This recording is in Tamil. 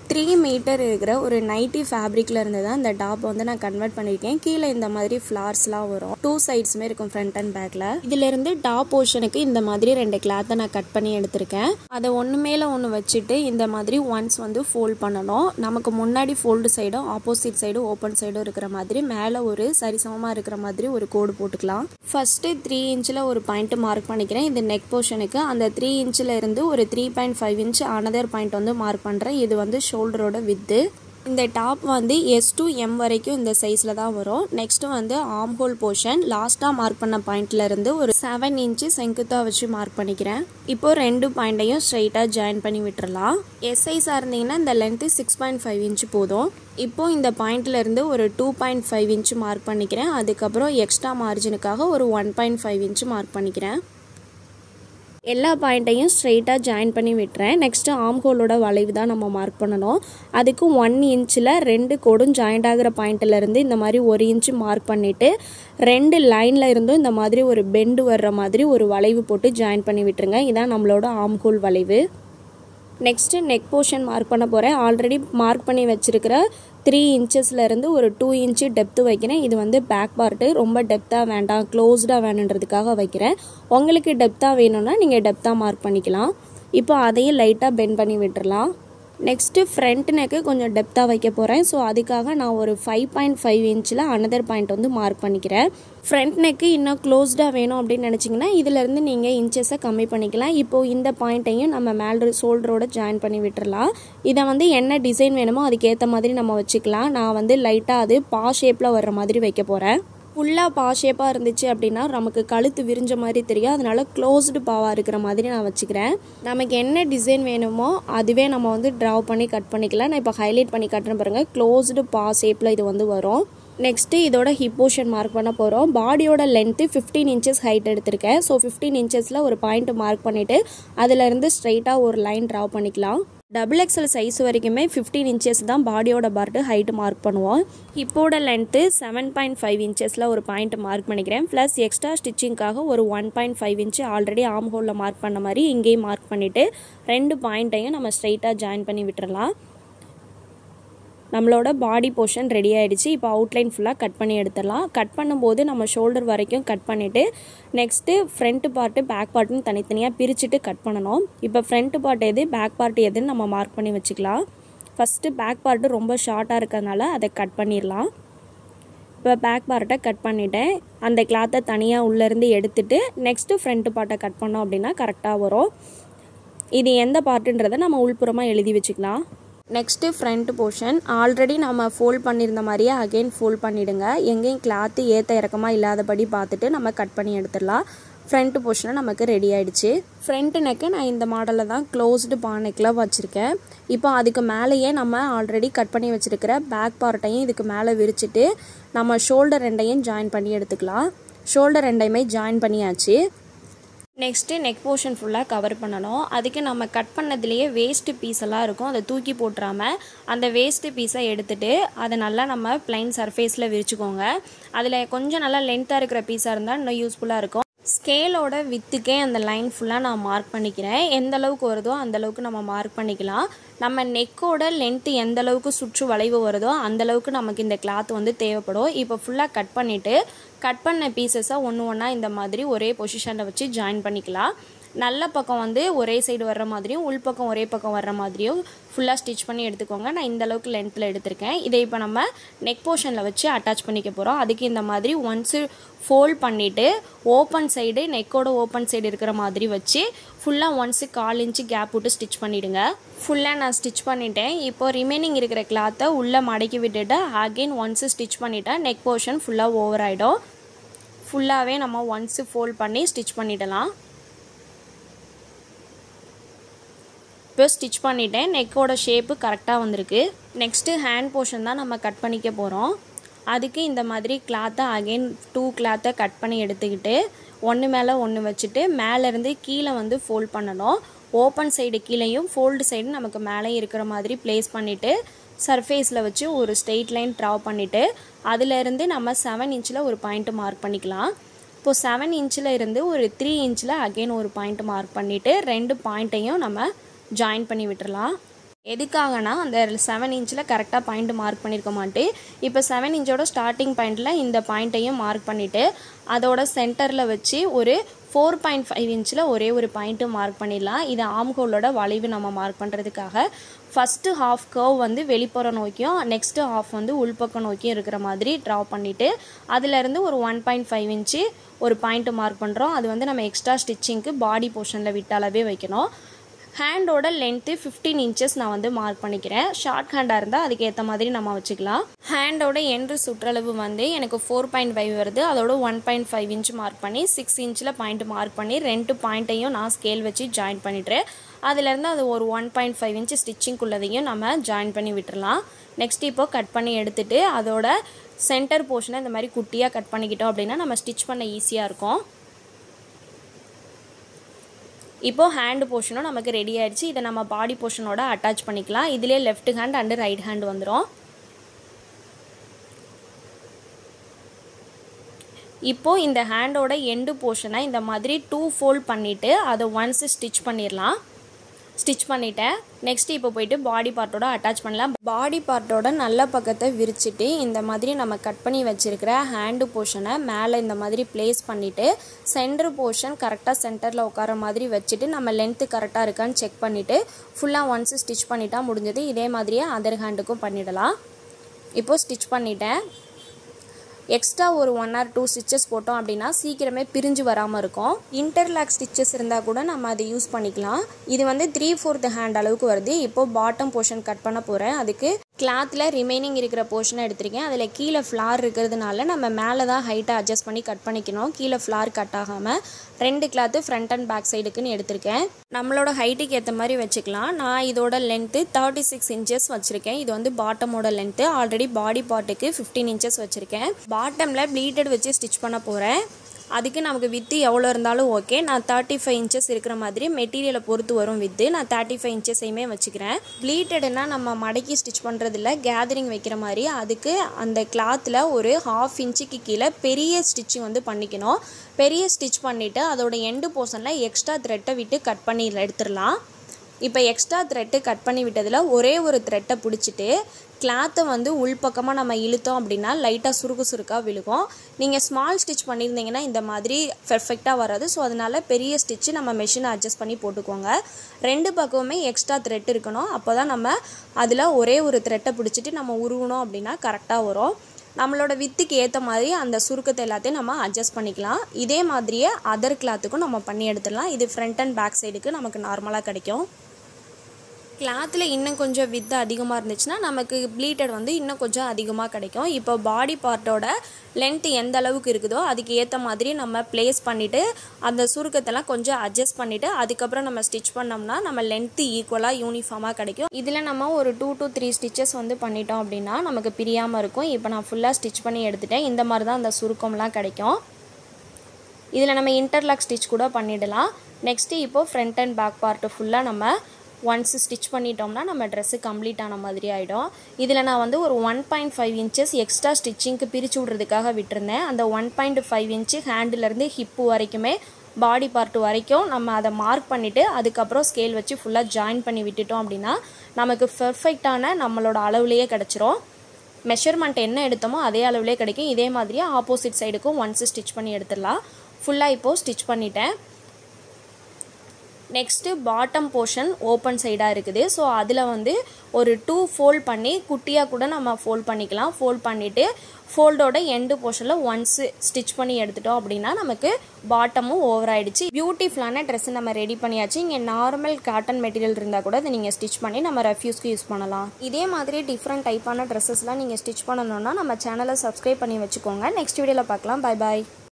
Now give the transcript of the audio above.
த்ரீ மீட்டர் இருக்கிற ஒரு நைட்டி ஃபேப்ரிக்கில் இருந்து தான் இந்த டாப் வந்து நான் கன்வெர்ட் பண்ணியிருக்கேன் கீழே இந்த மாதிரி ஃப்ளார்ஸ்லாம் வரும் டூ சைட்ஸுமே இருக்கும் ஃப்ரண்ட் அண்ட் பேக்கில் இதிலிருந்து டாப் போர்ஷனுக்கு இந்த மாதிரி ரெண்டு கிளாத்தை நான் கட் பண்ணி எடுத்திருக்கேன் அதை ஒன்று மேலே ஒன்று வச்சுட்டு இந்த மாதிரி ஒன்ஸ் வந்து ஃபோல்ட் பண்ணணும் நமக்கு முன்னாடி ஃபோல்டு சைடும் ஆப்போசிட் சைடும் ஓப்பன் சைடும் இருக்கிற மாதிரி மேலே ஒரு சரிசமமாக இருக்கிற மாதிரி ஒரு கோடு போட்டுக்கலாம் ஃபஸ்ட்டு த்ரீ இன்ச்சில் ஒரு பாயிண்ட் மார்க் பண்ணிக்கிறேன் இது நெக் போர்ஷனுக்கு அந்த த்ரீ இன்ச்சில் இருந்து ஒரு three point five inch another point வந்து மார்க் பண்ணுறேன் இது வந்து ஷோல்டரோட வித்து இந்த டாப் வந்து எஸ் டு எம் வரைக்கும் இந்த சைஸில் தான் வரும் நெக்ஸ்ட்டு வந்து ஆம் ஹோல் போர்ஷன் லாஸ்ட்டாக மார்க் பண்ண பாயிண்ட்ல இருந்து ஒரு செவன் இன்ச்சு செங்குத்தாக வச்சு மார்க் பண்ணிக்கிறேன் இப்போ ரெண்டு பாயிண்ட்டையும் ஸ்ட்ரைட்டாக ஜாயின் பண்ணி விட்டுறலாம் எஸ் சைஸாக இருந்தீங்கன்னா இந்த length six point five inch போதும் இப்போ இந்த பாயிண்ட்ல இருந்து ஒரு two point five inch mark பண்ணிக்கிறேன் அதுக்கப்புறம் எக்ஸ்ட்ரா மார்ஜினுக்காக ஒரு one point five inch mark பண்ணிக்கிறேன் எல்லா பாயிண்ட்டையும் ஸ்ட்ரைட்டாக ஜாயின் பண்ணி விட்டுறேன் நெக்ஸ்ட்டு ஆம் ஹோலோட வளைவு தான் நம்ம மார்க் பண்ணணும் அதுக்கு ஒன் இன்ச்சில் ரெண்டு கோடும் ஜாயிண்ட் ஆகிற பாயிண்ட்டிலேருந்து இந்த மாதிரி ஒரு இன்ச்சு மார்க் பண்ணிவிட்டு ரெண்டு லைனில் இருந்தும் இந்த மாதிரி ஒரு பெண்டு வர்ற மாதிரி ஒரு வளைவு போட்டு ஜாயின் பண்ணி விட்டுருங்க இதான் நம்மளோட ஆம் ஹோல் வளைவு நெக்ஸ்ட்டு நெக் போர்ஷன் மார்க் பண்ண போகிறேன் ஆல்ரெடி மார்க் பண்ணி வச்சுருக்கிற த்ரீ இன்ச்சஸ்லேருந்து ஒரு டூ இன்ச்சு டெப்த்து வைக்கிறேன் இது வந்து பேக் பார்ட்டு ரொம்ப டெப்த்தாக வேண்டாம் க்ளோஸ்டாக வேணுன்றதுக்காக வைக்கிறேன் உங்களுக்கு டெப்த்தாக வேணும்னா நீங்கள் டெப்த்தாக மார்க் பண்ணிக்கலாம் இப்போ அதையும் லைட்டாக பெண்ட் பண்ணி விட்டுறலாம் நெக்ஸ்ட்டு ஃப்ரண்ட் நெக்கு கொஞ்சம் டெப்த்தாக வைக்க போகிறேன் ஸோ அதுக்காக நான் ஒரு ஃபைவ் பாயிண்ட் ஃபைவ் இன்ச்சில் அனதர் பாயிண்ட் வந்து மார்க் பண்ணிக்கிறேன் ஃப்ரண்ட் நெக்கு இன்னும் க்ளோஸ்டாக வேணும் அப்படின்னு நினச்சிங்கன்னா இதிலேருந்து நீங்கள் இன்ச்சஸை கம்மி பண்ணிக்கலாம் இப்போது இந்த பாயிண்ட்டையும் நம்ம மேலே ஷோல்டரோட ஜாயின் பண்ணி விட்டுறலாம் இதை வந்து என்ன டிசைன் வேணுமோ அதுக்கேற்ற மாதிரி நம்ம வச்சுக்கலாம் நான் வந்து லைட்டாக அது பா ஷேப்பில் வர்ற மாதிரி வைக்க போகிறேன் ஃபுல்லாக பா ஷேப்பாக இருந்துச்சு அப்படின்னா நமக்கு கழுத்து விரிஞ்ச மாதிரி தெரியும் அதனால க்ளோஸ்டு பாவாக இருக்கிற மாதிரி நான் வச்சுக்கிறேன் நமக்கு என்ன டிசைன் வேணுமோ அதுவே நம்ம வந்து ட்ராவ் பண்ணி கட் பண்ணிக்கலாம் நான் இப்போ ஹைலைட் பண்ணி கட்டுறேன் பாருங்கள் க்ளோஸ்டு பா ஷேப்பில் இது வந்து வரும் நெக்ஸ்ட்டு இதோட ஹிப் போர்ஷன் மார்க் பண்ண போகிறோம் பாடியோட லென்த்து ஃபிஃப்டீன் இன்ச்சஸ் ஹைட் எடுத்திருக்கேன் ஸோ ஃபிஃப்டீன் இன்ச்சஸில் ஒரு பாயிண்ட் மார்க் பண்ணிவிட்டு அதிலேருந்து ஸ்ட்ரைட்டாக ஒரு லைன் ட்ரா பண்ணிக்கலாம் டபுள் எக்ஸல் சைஸ் வரைக்குமே ஃபிஃப்டீன் இன்ச்சஸ் தான் பாடியோட பார்ட்டு ஹைட்டு மார்க் பண்ணுவோம் ஹிப்போட லென்த்து செவன் பாயிண்ட் ஃபைவ் இன்ச்சஸில் ஒரு பாயிண்ட் மார்க் பண்ணிக்கிறேன் ப்ளஸ் எக்ஸ்ட்ரா ஸ்டிச்சிங்க்காக ஒரு one point five inch already arm ஹோலில் மார்க் பண்ண மாதிரி இங்கேயும் மார்க் பண்ணிவிட்டு ரெண்டு பாயிண்ட்டையும் நம்ம ஸ்ட்ரைட்டாக ஜாயின் பண்ணி விட்டுறலாம் நம்மளோட பாடி போர்ஷன் ரெடி ஆகிடுச்சு இப்போ அவுட்லைன் ஃபுல்லாக கட் பண்ணி எடுத்துடலாம் கட் பண்ணும்போது நம்ம ஷோல்டர் வரைக்கும் கட் பண்ணிவிட்டு நெக்ஸ்ட்டு ஃப்ரண்ட்டு பார்ட்டு பேக் பார்ட்டுன்னு தனித்தனியாக பிரிச்சுட்டு கட் பண்ணணும் இப்போ ஃப்ரண்ட்டு பார்ட் எது பேக் பார்ட் எதுன்னு நம்ம மார்க் பண்ணி வச்சுக்கலாம் ஃபஸ்ட்டு பேக் பார்ட்டு ரொம்ப ஷார்ட்டாக இருக்கிறதுனால அதை கட் பண்ணிடலாம் இப்போ பேக் பார்ட்டை கட் பண்ணிவிட்டேன் அந்த கிளாத்தை தனியாக உள்ளேருந்து எடுத்துட்டு நெக்ஸ்ட்டு ஃப்ரண்ட்டு பார்ட்டை கட் பண்ணோம் அப்படின்னா கரெக்டாக வரும் இது எந்த பார்ட்டுன்றதை நம்ம உள்புறமாக எழுதி வச்சுக்கலாம் நெக்ஸ்ட்டு ஃப்ரண்ட் போர்ஷன் ஆல்ரெடி நம்ம ஃபோல்ட் பண்ணியிருந்த மாதிரியே அகெயின் ஃபோல்ட் பண்ணிவிடுங்க எங்கேயும் கிளாத்து ஏற்ற இறக்கமாக இல்லாதபடி பார்த்துட்டு நம்ம கட் பண்ணி எடுத்துடலாம் ஃப்ரண்ட் போர்ஷனை நமக்கு ரெடி ஆகிடுச்சு ஃப்ரண்ட் நெக்கு நான் இந்த மாடலில் தான் க்ளோஸ்டு பானைக்கில் வச்சுருக்கேன் இப்போ அதுக்கு மேலேயே நம்ம ஆல்ரெடி கட் பண்ணி வச்சுருக்கிற பேக் பார்ட்டையும் இதுக்கு மேலே விரிச்சிட்டு நம்ம ஷோல்டர் ரெண்டையும் ஜாயின் பண்ணி எடுத்துக்கலாம் ஷோல்டர் ரெண்டையுமே ஜாயின் பண்ணியாச்சு நெக்ஸ்ட்டு நெக் போர்ஷன் ஃபுல்லாக கவர் பண்ணணும் அதுக்கு நம்ம கட் பண்ணதுலேயே வேஸ்ட்டு பீஸ் எல்லாம் இருக்கும் அதை தூக்கி போட்டுறாமல் அந்த வேஸ்ட்டு பீஸை எடுத்துகிட்டு அதை நல்லா நம்ம பிளைன் சர்ஃபேஸில் விரிச்சுக்கோங்க அதில் கொஞ்சம் நல்லா லென்த்தாக இருக்கிற பீஸாக இருந்தால் இன்னும் யூஸ்ஃபுல்லாக இருக்கும் ஸ்கேலோட வித்துக்கே அந்த லைன் ஃபுல்லாக நான் மார்க் பண்ணிக்கிறேன் எந்த அளவுக்கு வருதோ அந்த அளவுக்கு நம்ம மார்க் பண்ணிக்கலாம் நம்ம நெக்கோட லென்த்து எந்த அளவுக்கு சுற்று வளைவு வருதோ அந்த அளவுக்கு நமக்கு இந்த கிளாத் வந்து தேவைப்படும் இப்போ ஃபுல்லாக கட் பண்ணிவிட்டு கட் பண்ண பீசஸை ஒன்று ஒன்றா இந்த மாதிரி ஒரே பொசிஷனில் வச்சு ஜாயின் பண்ணிக்கலாம் நல்ல பக்கம் வந்து ஒரே சைடு வர்ற மாதிரியும் உள் பக்கம் ஒரே பக்கம் வர்ற மாதிரியும் ஃபுல்லாக ஸ்டிச் பண்ணி எடுத்துக்கோங்க நான் இந்த அளவுக்கு லென்த்தில் எடுத்திருக்கேன் இதை இப்போ நம்ம நெக் போர்ஷனில் வச்சு அட்டாச் பண்ணிக்க போகிறோம் அதுக்கு இந்த மாதிரி ஒன்ஸு ஃபோல்ட் பண்ணிவிட்டு ஓப்பன் சைடு நெக்கோட ஓப்பன் சைடு இருக்கிற மாதிரி வச்சு ஃபுல்லாக ஒன்ஸு கால் இன்ச்சு கேப் விட்டு ஸ்டிச் பண்ணிவிடுங்க ஃபுல்லாக நான் ஸ்டிச் பண்ணிட்டேன் இப்போ ரிமைனிங் இருக்கிற கிளாத்தை உள்ளே மடக்கி விட்டுட்டு அகெயின் ஒன்ஸு ஸ்டிச் பண்ணிவிட்டேன் நெக் போர்ஷன் ஃபுல்லாக ஓவர் ஆகிடும் ஃபுல்லாகவே நம்ம ஒன்ஸு ஃபோல்ட் பண்ணி ஸ்டிச் பண்ணிடலாம் இப்போ ஸ்டிச் பண்ணிட்டேன் நெக்கோட ஷேப்பு கரெக்டாக வந்திருக்கு நெக்ஸ்ட்டு ஹேண்ட் போர்ஷன் தான் நம்ம கட் பண்ணிக்க போகிறோம் அதுக்கு இந்த மாதிரி கிளாத்தை அகெயின் டூ கிளாத்தை கட் பண்ணி எடுத்துக்கிட்டு ஒன்று மேலே ஒன்று வச்சுட்டு மேலேருந்து கீழே வந்து ஃபோல்ட் பண்ணணும் ஓப்பன் சைடு கீழேயும் ஃபோல்டு சைடு நமக்கு மேலே இருக்கிற மாதிரி ப்ளேஸ் பண்ணிவிட்டு சர்ஃபேஸில் வச்சு ஒரு ஸ்ட்ரெயிட் லைன் ட்ரா பண்ணிவிட்டு அதிலேருந்து நம்ம செவன் இன்ச்சில் ஒரு பாயிண்ட் மார்க் பண்ணிக்கலாம் இப்போது செவன் இன்ச்சில் இருந்து ஒரு த்ரீ இன்ச்சில் அகெயின் ஒரு பாயிண்ட் மார்க் பண்ணிவிட்டு ரெண்டு பாயிண்ட்டையும் நம்ம ஜாயின் பண்ணி விட்டுறலாம் எதுக்காகனா அந்த செவன் இன்ச்சில் கரெக்டாக பாயிண்ட் மார்க் பண்ணியிருக்க மாட்டேன் இப்போ செவன் இன்ச்சோட ஸ்டார்டிங் பாயிண்டில் இந்த பாயிண்ட்டையும் மார்க் பண்ணிவிட்டு அதோட சென்டரில் வச்சு ஒரு ஃபோர் பாயிண்ட் ஃபைவ் இன்ச்சில் ஒரே ஒரு பாயிண்ட்டு மார்க் பண்ணிடலாம் இது ஆம்ஹோலோட வளைவு நம்ம மார்க் பண்ணுறதுக்காக ஃபஸ்ட்டு ஹாஃப் கர்வ் வந்து வெளிப்புறம் நோக்கியும் நெக்ஸ்ட்டு ஹாஃப் வந்து உள்பக்கம் நோக்கியும் இருக்கிற மாதிரி ட்ரா பண்ணிவிட்டு அதிலேருந்து ஒரு ஒன் பாயிண்ட் ஃபைவ் இன்ச்சு ஒரு பாயிண்ட்டு மார்க் பண்ணுறோம் அது வந்து நம்ம எக்ஸ்ட்ரா ஸ்டிச்சிங்க்கு பாடி போர்ஷனில் விட்டாலவே வைக்கணும் ஹேண்டோட லென்த்து ஃபிஃப்டீன் இன்ச்சஸ் நான் வந்து மார்க் பண்ணிக்கிறேன் ஷார்ட் ஹேண்டாக இருந்தால் அதுக்கு ஏற்ற மாதிரி நம்ம வச்சுக்கலாம் ஹேண்டோட எண்டு சுற்றளவு வந்து எனக்கு ஃபோர் பாயிண்ட் ஃபைவ் வருது அதோட one point five inch mark பண்ணி சிக்ஸ் இன்ச்சில் பாயிண்ட் மார்க் பண்ணி ரெண்டு பாயிண்ட்டையும் நான் ஸ்கேல் வச்சு ஜாயின் பண்ணிட்டுறேன் அதுலேருந்து அது ஒரு ஒன் பாயிண்ட் ஃபைவ் இன்ச் ஸ்டிச்சிங்குள்ளதையும் நம்ம ஜாயின் பண்ணி விட்டுறலாம் நெக்ஸ்ட் இப்போ கட் பண்ணி எடுத்துட்டு அதோட சென்டர் போர்ஷனை இந்த மாதிரி குட்டியாக கட் பண்ணிக்கிட்டோம் அப்படின்னா நம்ம ஸ்டிச் பண்ண ஈஸியாக இருக்கும் இப்போது ஹேண்டு போர்ஷனும் நமக்கு ரெடி ஆயிடுச்சு இதை நம்ம பாடி போர்ஷனோட அட்டாச் பண்ணிக்கலாம் இதிலே left hand and right hand வந்துடும் இப்போது இந்த ஹேண்டோட எண்டு போர்ஷனை இந்த மாதிரி டூ ஃபோல்ட் பண்ணிவிட்டு அதை ஒன்ஸ் ஸ்டிச் பண்ணிடலாம் ஸ்டிச் பண்ணிட்டேன் நெக்ஸ்ட் இப்போ போயிட்டு பாடி பார்ட்டோட அட்டாச் பண்ணலாம் பாடி பார்ட்டோட நல்ல பக்கத்தை விரிச்சிட்டு இந்த மாதிரி நம்ம கட் பண்ணி வச்சுருக்கிற ஹேண்டு போர்ஷனை மேலே இந்த மாதிரி ப்ளேஸ் பண்ணிவிட்டு சென்டர் போர்ஷன் கரெக்டாக சென்டரில் உட்கார மாதிரி வச்சுட்டு நம்ம லென்த்து கரெக்டாக இருக்கான்னு செக் பண்ணிவிட்டு ஃபுல்லாக ஒன்ஸ் ஸ்டிச் பண்ணிட்டா முடிஞ்சது இதே மாதிரியே அதர் ஹேண்டுக்கும் பண்ணிடலாம் இப்போது ஸ்டிச் பண்ணிட்டேன் எக்ஸ்ட்ரா ஒரு ஒன் ஆர் டூ ஸ்டிச்சஸ் போட்டோம் அப்படின்னா சீக்கிரமே பிரிஞ்சு வராமல் இருக்கும் இன்டர்லாக் ஸ்டிச்சஸ் இருந்தால் கூட நம்ம அதை யூஸ் பண்ணிக்கலாம் இது வந்து த்ரீ ஃபோர்த் ஹேண்ட் அளவுக்கு வருது இப்போது பாட்டம் போர்ஷன் கட் பண்ண போகிறேன் அதுக்கு கிளாத்தில் ரிமைனிங் இருக்கிற போர்ஷனை எடுத்திருக்கேன் அதில் கீழே ஃப்ளார் இருக்கிறதுனால நம்ம மேலே தான் ஹைட்டை அட்ஜஸ்ட் பண்ணி கட் பண்ணிக்கணும் கீழே ஃப்ளார் கட் ஆகாமல் ரெண்டு கிளாத்து ஃப்ரண்ட் அண்ட் பேக் சைடுக்குன்னு எடுத்திருக்கேன் நம்மளோட ஹைட்டுக்கு ஏற்ற மாதிரி வச்சுக்கலாம் நான் இதோட லென்த்து தேர்ட்டி சிக்ஸ் இன்ச்சஸ் வச்சுருக்கேன் இது வந்து பாட்டமோட லென்த்து ஆல்ரெடி பாடி பார்ட்டுக்கு ஃபிஃப்டீன் இன்ச்சஸ் வச்சுருக்கேன் பாட்டமில் ப்ளீட்டட் வச்சு ஸ்டிச் பண்ண போகிறேன் அதுக்கு நமக்கு வித்து எவ்வளோ இருந்தாலும் ஓகே நான் தேர்ட்டி ஃபைவ் இன்ச்சஸ் இருக்கிற மாதிரி மெட்டீரியலை பொறுத்து வரும் வித்து நான் தேர்ட்டி ஃபைவ் இன்ச்சஸையுமே வச்சுக்கிறேன் ப்ளீட்டடுனா நம்ம மடக்கி ஸ்டிச் பண்ணுறதில்ல கேதரிங் வைக்கிற மாதிரி அதுக்கு அந்த கிளாத்தில் ஒரு ஹாஃப் இன்ச்சுக்கு கீழே பெரிய ஸ்டிச்சிங் வந்து பண்ணிக்கணும் பெரிய ஸ்டிச் பண்ணிவிட்டு அதோட எண்டு போர்ஷனில் எக்ஸ்ட்ரா த்ரெட்டை விட்டு கட் பண்ணி எடுத்துடலாம் இப்போ எக்ஸ்ட்ரா த்ரெட்டு கட் பண்ணி விட்டதில் ஒரே ஒரு த்ரெட்டை பிடிச்சிட்டு கிளாத்தை வந்து உள்பக்கமாக நம்ம இழுத்தோம் அப்படின்னா லைட்டாக சுருக்கு சுருக்காக விழுகும் நீங்கள் ஸ்மால் ஸ்டிச் பண்ணியிருந்தீங்கன்னா இந்த மாதிரி பெர்ஃபெக்டாக வராது ஸோ அதனால் பெரிய ஸ்டிச்சு நம்ம மெஷினை அட்ஜஸ்ட் பண்ணி போட்டுக்கோங்க ரெண்டு பக்கமுமே எக்ஸ்ட்ரா த்ரெட் இருக்கணும் அப்போ தான் நம்ம அதில் ஒரே ஒரு த்ரெட்டை பிடிச்சிட்டு நம்ம உருவணும் அப்படின்னா கரெக்டாக வரும் நம்மளோட வித்துக்கு ஏற்ற மாதிரி அந்த சுருக்கத்தை எல்லாத்தையும் நம்ம அட்ஜஸ்ட் பண்ணிக்கலாம் இதே மாதிரியே அதர் கிளாத்துக்கும் நம்ம பண்ணி எடுத்துடலாம் இது ஃப்ரண்ட் அண்ட் பேக் சைடுக்கு நமக்கு நார்மலாக கிடைக்கும் கிளாத்தில் இன்னும் கொஞ்சம் வித்து அதிகமாக இருந்துச்சுன்னா நமக்கு ப்ளீட்டட் வந்து இன்னும் கொஞ்சம் அதிகமாக கிடைக்கும் இப்போ பாடி பார்ட்டோட லென்த் எந்த அளவுக்கு இருக்குதோ அதுக்கு ஏற்ற மாதிரி நம்ம ப்ளேஸ் பண்ணிவிட்டு அந்த சுருக்கத்தெல்லாம் கொஞ்சம் அட்ஜஸ்ட் பண்ணிவிட்டு அதுக்கப்புறம் நம்ம ஸ்டிச் பண்ணோம்னா நம்ம லென்த்து ஈக்குவலாக யூனிஃபார்மாக கிடைக்கும் இதில் நம்ம ஒரு டூ டு த்ரீ ஸ்டிச்சஸ் வந்து பண்ணிட்டோம் அப்படின்னா நமக்கு பிரியாமல் இருக்கும் இப்போ நான் ஃபுல்லாக ஸ்டிச் பண்ணி எடுத்துட்டேன் இந்த மாதிரி தான் அந்த சுருக்கம்லாம் கிடைக்கும் இதில் நம்ம இன்டர்லாக் ஸ்டிச் கூட பண்ணிடலாம் நெக்ஸ்ட்டு இப்போது ஃப்ரண்ட் அண்ட் பேக் பார்ட்டு ஃபுல்லாக நம்ம ஒன்ஸ் ஸ்டிச் பண்ணிட்டோம்னா நம்ம ட்ரெஸ்ஸு கம்ப்ளீட் ஆன மாதிரி ஆகிடும் இதில் நான் வந்து ஒரு one point five inches extra ஸ்டிச்சிங்க்கு பிரித்து விட்றதுக்காக விட்டுருந்தேன் அந்த ஒன் பாயிண்ட் ஃபைவ் இன்ச்சு ஹேண்டிலேருந்து ஹிப்பு வரைக்குமே பாடி பார்ட் வரைக்கும் நம்ம அதை மார்க் பண்ணிவிட்டு அதுக்கப்புறம் ஸ்கேல் வச்சு ஃபுல்லாக ஜாயின் பண்ணி விட்டுட்டோம் அப்படின்னா நமக்கு பெர்ஃபெக்டான நம்மளோட அளவுலேயே கிடச்சிரும் மெஷர்மெண்ட் என்ன எடுத்தோமோ அதே அளவுலேயே கிடைக்கும் இதே மாதிரியே ஆப்போசிட் சைடுக்கும் ஒன்ஸ் ஸ்டிச் பண்ணி எடுத்துடலாம் ஃபுல்லாக இப்போது ஸ்டிச் பண்ணிட்டேன் நெக்ஸ்ட்டு பாட்டம் போர்ஷன் ஓப்பன் சைடாக இருக்குது ஸோ அதில் வந்து ஒரு டூ ஃபோல்ட் பண்ணி குட்டியாக கூட நம்ம ஃபோல்ட் பண்ணிக்கலாம் ஃபோல்ட் பண்ணிவிட்டு ஃபோல்டோட எண்டு போர்ஷனில் ஒன்ஸு ஸ்டிச் பண்ணி எடுத்துட்டோம் அப்படின்னா நமக்கு பாட்டமும் ஓவர் ஆயிடுச்சு பியூட்டிஃபுல்லான ட்ரெஸ்ஸு நம்ம ரெடி பண்ணியாச்சு இங்கே நார்மல் காட்டன் மெட்டீரியல் இருந்தால் கூட அதை நீங்கள் ஸ்டிச் பண்ணி நம்ம ரெஃப்யூஸ்க்கு யூஸ் பண்ணலாம் இதே மாதிரி டிஃப்ரெண்ட் டைப்பான ட்ரெஸ்ஸஸ்லாம் நீங்கள் ஸ்டிச் பண்ணணுன்னா நம்ம சேனலை சப்ஸ்கிரைப் பண்ணி வச்சுக்கோங்க நெக்ஸ்ட் வீடியோவில் பார்க்கலாம் பை பாய்